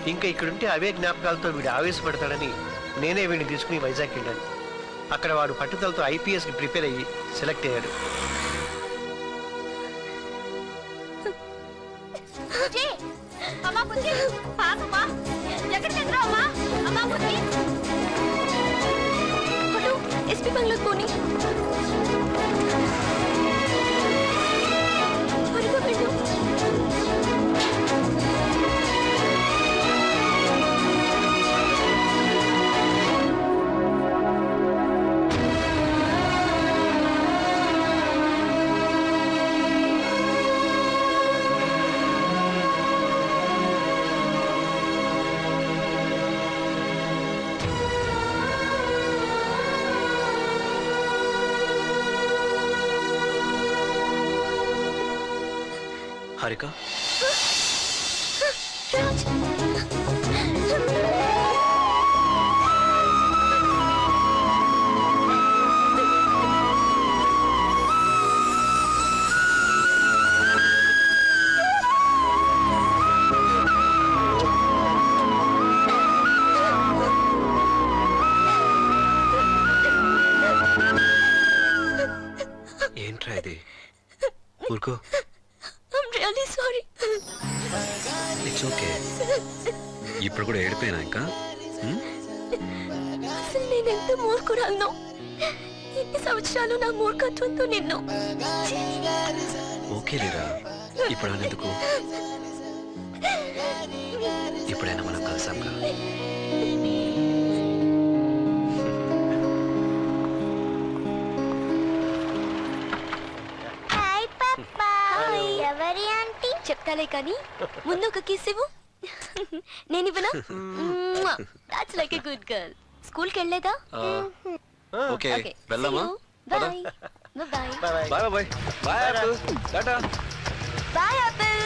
ఇంకా ఇక్కడుంటే అవే జ్ఞాపకాలతో వీడు ఆవేశపడతాడని నేనే వీడిని తీసుకుని వైజాగ్ వెళ్ళాను అక్కడ వాడు పట్టుదలతో ఐపీఎస్కి ప్రిపేర్ అయ్యి సెలెక్ట్ అయ్యాడు బుజ్జి అమ్మా బుజ్జి ఆగమ్మా ఎక్కడికి వెళ్తున్నావు అమ్మా అమ్మా బుజ్జి హలో ఎస్పీ బంగ్లాకి పోనీ త్వరగా వెళ్ళు హారిక రాజ్ ఏంట్రా ఇది ఊరుకో I'm really sorry it's okay ఇప్పుడు కూడా ఏడిపోయినా ఇంకా హ్మ్? అసలు నేను ఎంత మూర్ఖురాలను ఎన్ని సంవత్సరాలు నా మూర్ఖత్వంతో నిన్ను ఓకే లేరా ఇప్పుడు ఎందుకు ఇప్పుడైనా మనం కలిసాంగా హాయ్ పప్పా ఎవరి ఆంటీ చెప్తాలే కానీ ముందు ఒక కిస్ ఇవ్వు నేను ఇవ్వనా that's like a good girl స్కూల్కి వెళ్ళేదా ఓకే వెళ్దామా bye bye bye bye bye bye అప్పుడు tata bye apple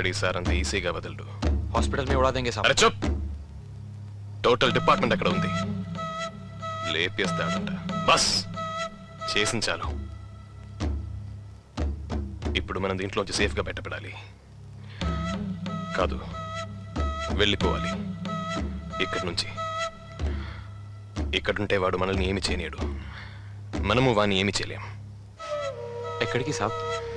body sir అంత ఈజీగా వదలడు हॉस्पिटल में उड़ा देंगे साहब అరే చెప్ టోటల్ డిపార్ట్మెంట్ అక్కడ ఉంది లేపేస్తాడంట బస్ చేసిన చాలు ఇప్పుడు మనం దీంట్లోంచి సేఫ్గా బయటపడాలి కాదు వెళ్ళిపోవాలి ఇక్కడి నుంచి ఇక్కడుంటే వాడు మనల్ని ఏమి చేయలేడు మనము వాడిని ఏమి చేయలేం ఎక్కడికి సాబ్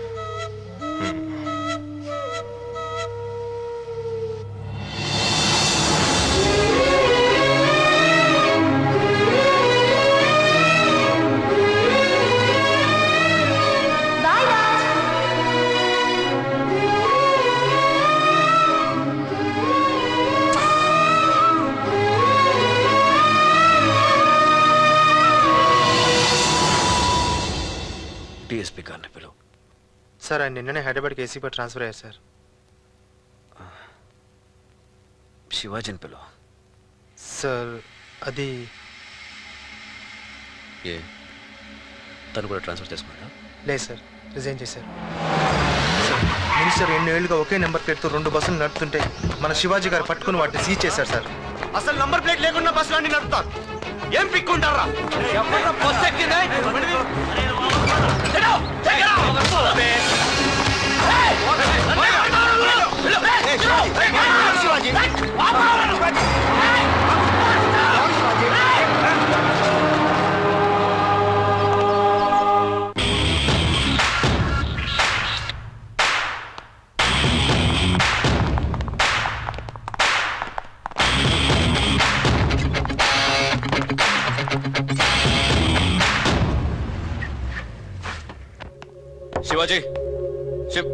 డిఎస్పీ గారిని పిలువు సార్ ఆయన నిన్ననే హైదరాబాద్కి ఏసీపీ ట్రాన్స్ఫర్ అయ్యారు సార్ శివాజీని పిలువు సార్ అది ఏ తను కూడా ట్రాన్స్ఫర్ చేసుకున్నాడా లేదు సార్ రిజైన్ చేశారు సార్ మినిస్టర్ ఎన్ని ఏళ్ళుగా ఒకే నెంబర్ ప్లేట్తో రెండు బస్సులు నడుపుతుంటే మన శివాజీ గారు పట్టుకుని వాటిని సీజ్ చేశారు సార్ అసలు నంబర్ ప్లేట్ లేకుండా బస్సులు అన్ని నడుపుతారు ఏం పిక్కుంటారా శివాజీ శివ్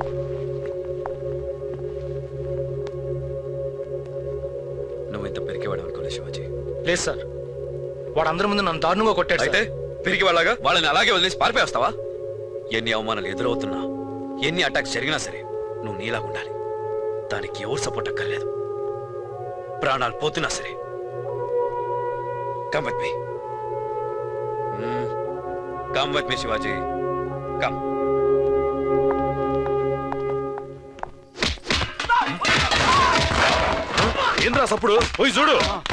నువ్వు ఇంత పెరికేవాడు అనుకోలే శివాజీ లేదు సార్ వాడు అందరి ముందు నన్ను దారుణంగా కొట్టాడు అయితే సార్. పిరికి వాళ్ళగా వాళ్ళని అలాగే వదిలేసి పారిపోయి వస్తావా ఎన్ని అవమానాలు ఎదురవుతున్నా ఎన్ని అటాక్స్ జరిగినా సరే నువ్వు నీలాగా ఉండాలి దానికి ఎవరు సపోర్ట్ అక్కర్లేదు ప్రాణాలు పోతున్నా సరే come with me come with me Shivaji come ఏంద్రా సప్పుడు పోయి చూడు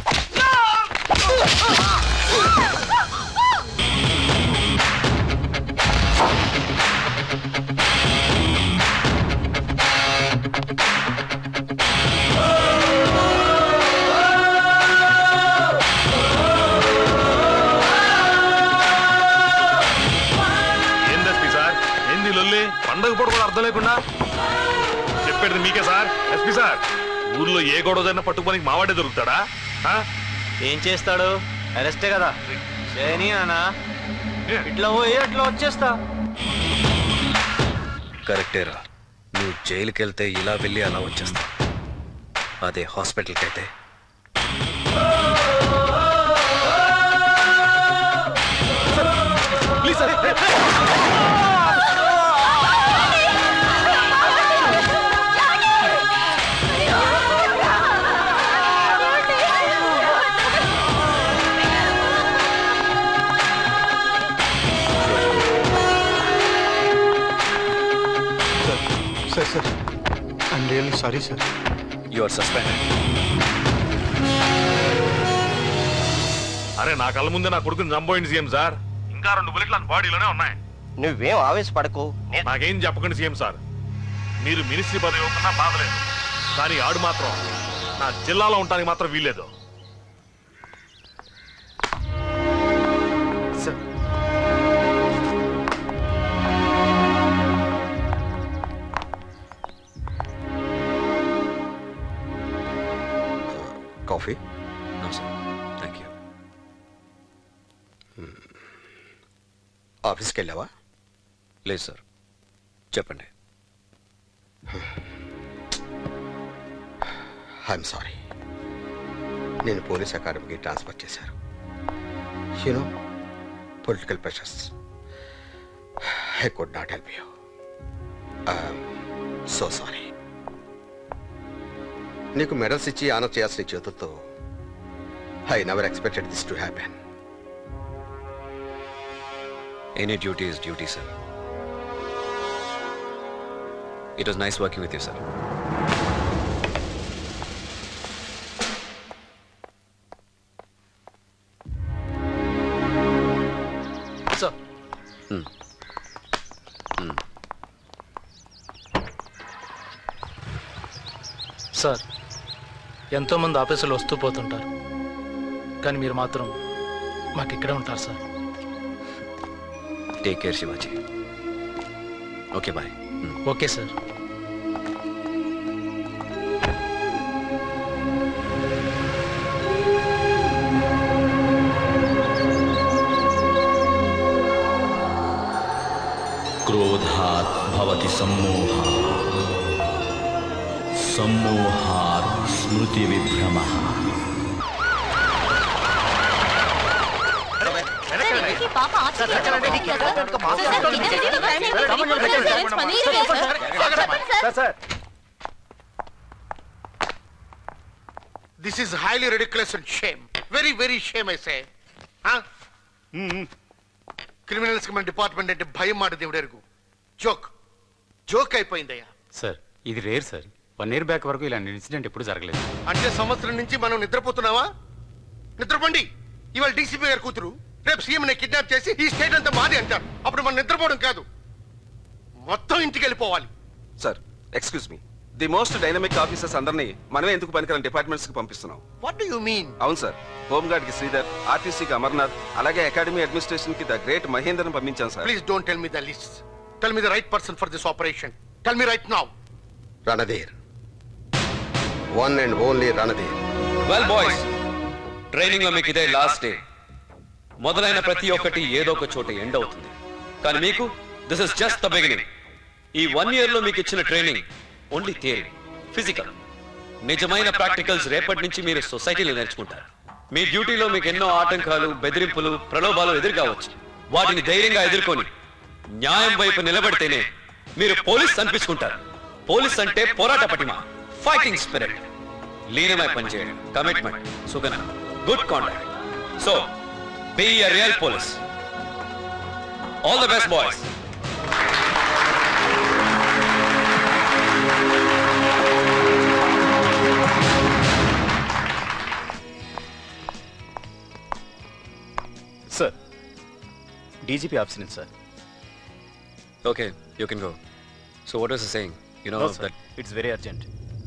ఏంది ఎస్పీ సార్ ఏంది లొల్లి పండగ పూట కూడా అర్థం లేకుండా చెప్పేది మీకే సార్ ఎస్పీ సార్ ఊర్లో ఏ గొడవ జరిగినా పట్టుకోనికి మావాడే దొరుకుతాడా ఆ? ఏం చేస్తాడు అరెస్టే కదా చేయని అన్నా ఇట్లా పోయి అట్లా వచ్చేస్తా కరెక్టేరా నువ్వు జైలుకి వెళ్తే ఇలా వెళ్ళి అలా వచ్చేస్తా అదే హాస్పిటల్కి అయితే sir sir I'm really sorry sir you are suspended అరే నా కళ్ళ ముందే నా కొడుకుని చంపోయింది సీఎం సార్ ఇంకా రెండు బుల్లెట్లు నా బాడీలోనే ఉన్నాయి నువ్వేం ఆవేశపడకు నేను నాకేం చెప్పకండి సీఎం సార్ మీరు మినిస్ట్రీ పదవి ఇవ్వకున్నా బాధలేదు కానీ ఆడు మాత్రం నా జిల్లాలో ఉండడానికి మాత్రం వీల్లేదు sir coffee no sir thank you ఆఫీస్కి వెళ్ళావా లేదు సార్ చెప్పండి ఐఎమ్ సారీ నేను పోలీస్ అకాడమీకి ట్రాన్స్ఫర్ చేశారు you know political pressures I could not help you so sorry నీకు మెడల్స్ ఇచ్చి ఆనర్ చేయాల్సిన ఈ చేతులతో I never expected this to happen any duty is duty sir it was nice working with you sir sir sir ఎంతోమంది ఆఫీసులు వస్తూ పోతుంటారు కానీ మీరు మాత్రం మాకు ఇక్కడే ఉంటారు sir take care Shivaji okay bye okay sir क्रोधात् भवति सम्मोहः सम्मोहात् स्मृतिविभ्रमः ఇంతకీ పాప ఆశ్చర్యంగా ఉంది కదా? సార్, సార్, ఇదేంటి మీ ఫ్రెండ్ ఏంటి? సార్, సార్, పని ఇదే సార్. చెప్పండి sir. This is highly ridiculous and shame very very shame I say criminals కి మన డిపార్ట్మెంట్ అంటే భయం మాట దేవుడు ఎరుగు జోక్ జోక్ అయిపోయిందయ్యా సార్ ఇది rare sir one year back వరకు ఇలాంటి ఇన్సిడెంట్ ఎప్పుడు జరగలేదు అంటే సంవత్సరం నుంచి మనం నిద్రపోతున్నావా నిద్రపోండి ఇవాళ డీసీపీ గారి కూతురు రేపు సీఎం ని కిడ్నాప్ చేసి ఈ స్టేట్ అంతా మాది అంటారు అప్పుడు మనం నిద్రపోవడం కాదు మొత్తం ఇంటికి వెళ్ళిపోవాలి sir excuse me the most dynamic officers అందరినీ మనమే ఎందుకు పనికిరాని డిపార్ట్మెంట్స్ కి పంపిస్తున్నాం వాట్ డు యు మీన్ అవును సార్ హోంగార్డ్ కి శ్రీధర్ ఆర్టీసీకి అమర్నాథ్ అలాగే అకాడమీ అడ్మినిస్ట్రేషన్ కి ద గ్రేట్ మహేందర్ని పంపించాం sir please don't tell me the list tell me the right person for this operation tell me right now Ranadheer one and only Ranadheer well boys training లో మీకు ఇదే last day మొదలైన ప్రతి ఒక్కటి ఏదో ఒక చోట ఎండ్ అవుతుంది కానీ మీకు this is just the beginning ఈ వన్ ఇయర్ లో మీకు ఇచ్చిన ట్రైనింగ్ ఓన్లీ థియరీ ఫిజికల్ నిజమైన ప్రాక్టికల్స్ రేపటి నుంచి మీరు సొసైటీలో నేర్చుకుంటారు మీ డ్యూటీలో మీకు ఎన్నో ఆటంకాలు బెదిరింపులు ప్రలోభాలు ఎదురుకావచ్చు వాటిని ధైర్యంగా ఎదుర్కొని న్యాయం వైపు నిలబడితేనే మీరు పోలీస్ అనిపించుకుంటారు పోలీస్ అంటే పోరాట పటిమ ఫైటింగ్ స్పిరిట్ లీనమై పనిచేయడం కమిట్మెంట్ సుగన good contact so be a real police all the best boys sir DGP office నుంచి sir okay you can go so what was saying you know that it's very urgent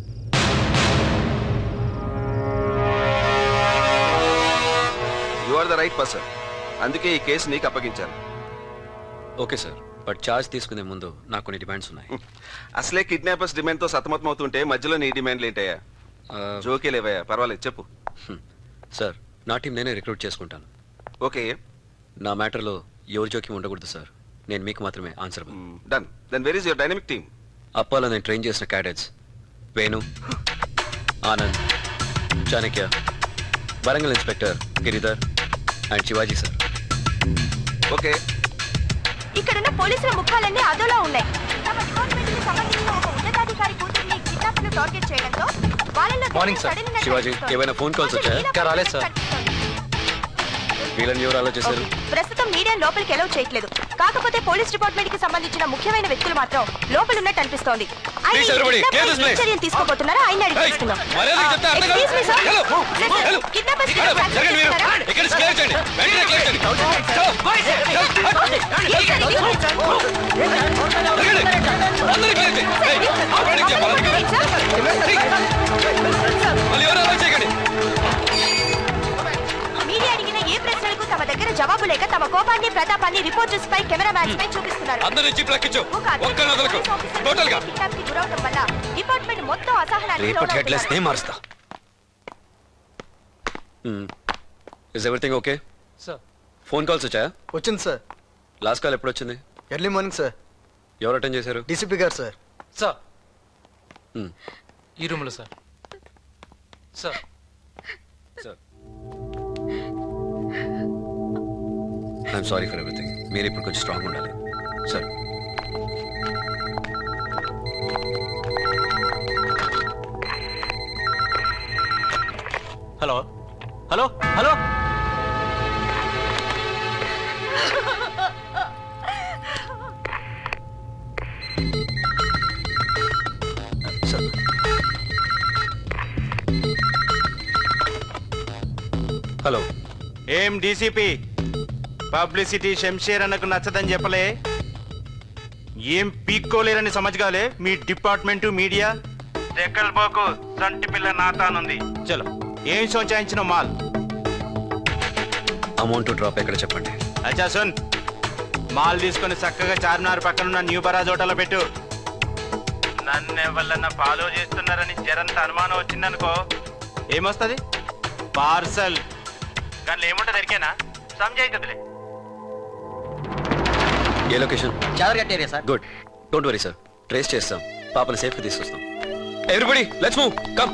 you are the right person అందుకే ఈ case నీకు అప్పగించాను okay sir but charge తీసుకునే ముందు నాకు కొన్ని demands ఉన్నాయి అసలే కిడ్నాపర్స్ డిమాండ్ తో సతమతం అవుతుంటే మధ్యలో నీ డిమాండ్లు ఏంటయ్యా జోకే లేవయ్యా పర్వాలేదు చెప్పు సార్ నా టీం నేనే రిక్రూట్ చేసుకుంటాను ఓకే నా మ్యాటర్లో ఎవరి జోక్యం ఉండకూడదు సార్ నేను మీకు మాత్రమే answer done then where is your dynamic team అప్పాలో నేను ట్రైన్ చేసిన cadets Venu Anand Chanakya Warangal inspector Giridhar and Shivaji sir okay ఇక్కడున్న పోలీసుల ముఖాలన్నీ అదోలా ఉన్నాయి తమ డిపార్ట్మెంట్ కి సంబంధించిన ఒక ఉన్నతాధికారి కూతుర్ని కిడ్నాపర్లు టార్గెట్ చేయడంతో వాళ్ళలో మార్నింగ్ సార్. సడన్ గా శివాజీ కనిపిస్తోంది. ఏమైనా ఫోన్ కాల్స్ వచ్చాయా ఇంకా రాలేదు సార్ వీళ్ళని ఎవరు ఆలోచిస్తారు ప్రస్తుతం మీడియా లోపలికి ఎలవ్ చేయట్లేదు కాకపోతే పోలీస్ డిపార్ట్మెంట్ కి సంబంధించిన ముఖ్యమైన వ్యక్తులు మాత్రం లోపల ఉన్నట్టు అనిపిస్తోంది ఆయన Please, everybody, kidnappers clear this place. చర్యలు తీసుకోబోతున్నారా ఆయన అడిగి Hey, తెలుసుకుందాం మర్యాదగా చెప్తే అర్థం కాదు. Excuse me, sir. Hello, Sir, sir, hello. kidnappers కి Hello, ట్రాక్ జరగండి మీరు. చేస్తున్నారా? ఇక్కడ క్లియర్ చేయండి వెంటనే క్లియర్ చేయండి Hello. Yes, sir, ఇది- జరగండి. అందరూ క్లియర్ చేయండి Hey, ఆపరేటింగ్ చెప్పాలి మళ్ళీ ఎవరు అలా చేయకండి మీడియా అడిగిన ఏ ప్రశ్నలకు తమ దగ్గర జవాబు లేక తమ కోపాన్ని ప్రతాపాన్ని రిపోర్టర్స్ పై కెమెరా మ్యాన్స్ పై చూపిస్తున్నారు అందరి జీప్ లెక్కించు ఒక ఒక్క వదలకు పోలీస్ ఆఫీసర్ టోటల్ గా కిడ్నాప్ కి గురవడం వల్ల డిపార్ట్మెంట్ మొత్తం అసహనానికి రేపటి హెడ్లైన్స్ నే లోనవుతున్నారు. మారుస్తా is everything okay sir phone calls వచ్చాయా వచ్చింది సార్ లాస్ట్ కాల్ ఎప్పుడు వచ్చింది ఎర్లీ మార్నింగ్ సార్ ఎవరు అటెండ్ చేశారు డీసీపీ గారు సార్ సార్ Hmm. ఈ రూమ్లో sir sir sir I'm sorry for everything మీరు ఇప్పుడు కొంచెం స్ట్రాంగ్ ఉండాలి sir hello hello hello hello ఏం డీసీపీ పబ్లిసిటీ శంషేర్ అన్నకు నచ్చదని చెప్పలే ఏం పీక్కోలేరని సమజ్గాలే మీ డిపార్ట్మెంట్ మీడియా రెక్కల పోకు సంటి పిల్ల నాతానుంది చలో ఏం సోచాయించిన మాల్ అమౌంట్ డ్రాప్ ఎక్కడ చెప్పండి అచ్చా సున్ మాల్ తీసుకొని చక్కగా చార్మినార్ పక్కనున్న న్యూ బరాజ్ హోటల్లో పెట్టు నన్ను ఎవరన్నా ఫాలో చేస్తున్నారని జరంత అనుమానం వచ్చిందనుకో ఏమొస్తుంది పార్సల్ కానీ ఏముంటుంది ఎరికేనా సంజాయితదిలే ఏ location Chadarghat area sir good don't worry sir trace చేస్తాం పాపని సేఫ్గా తీసుకొస్తాం ఎవ్రీబడి లెట్స్ మూవ్ కమ్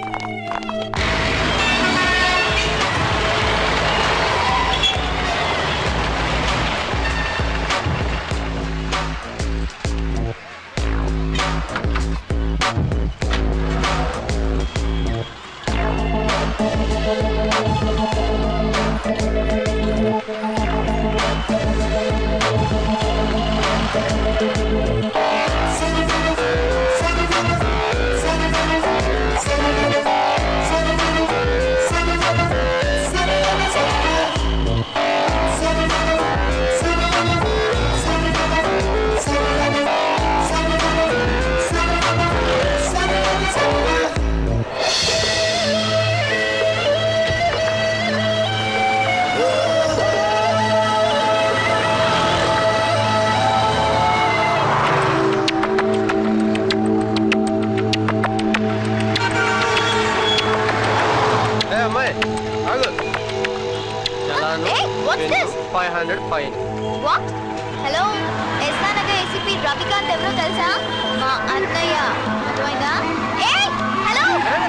ఏ అమ్మాయి ఆగు Hey, what's this? Five hundred fine what hello SR Nagar ACP Ravikanth ఎవరో తెలుసా మా అన్నయ్య అర్థమైందా ఏయ్ హలో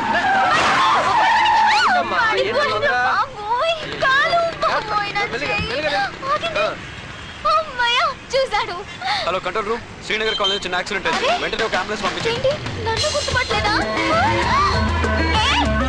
ఏంటమ్మా? ఏంటి తొందర? బాబోయ్ కాలు బాబోయ్ నా చెయ్యి. ఆగింది. అమ్మయ్య చూశాడు hello control room Srinagar colony చిన్న యాక్సిడెంట్ అయింది అరే! వెంటనే ఒక అంబులెన్స్ పంపించండి ఏంటి నన్ను గుర్తుపట్టలేదా ఏయ్,